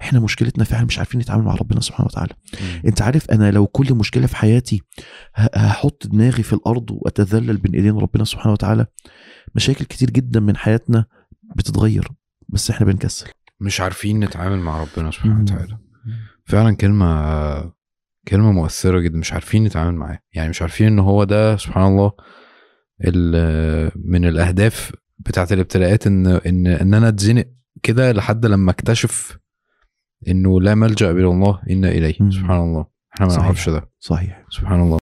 احنا مشكلتنا فعلا مش عارفين نتعامل مع ربنا سبحانه وتعالى مم. انت عارف انا لو كل مشكله في حياتي ه- هحط دماغي في الارض واتذلل بين ايدين ربنا سبحانه وتعالى مشاكل كتير جدا من حياتنا بتتغير بس احنا بنكسل مش عارفين نتعامل مع ربنا سبحانه مم. وتعالى فعلا كلمة كلمة مؤثرة جدا مش عارفين نتعامل معاه يعني مش عارفين ان هو ده سبحان الله ال- من الاهداف بتاعت الابتلاءات ان ان ان انا اتزنق كده لحد لما اكتشف انه لا ملجأ الى الله الا اليه مم. سبحان الله احنا ما صحيح. نعرفش ده صحيح سبحان الله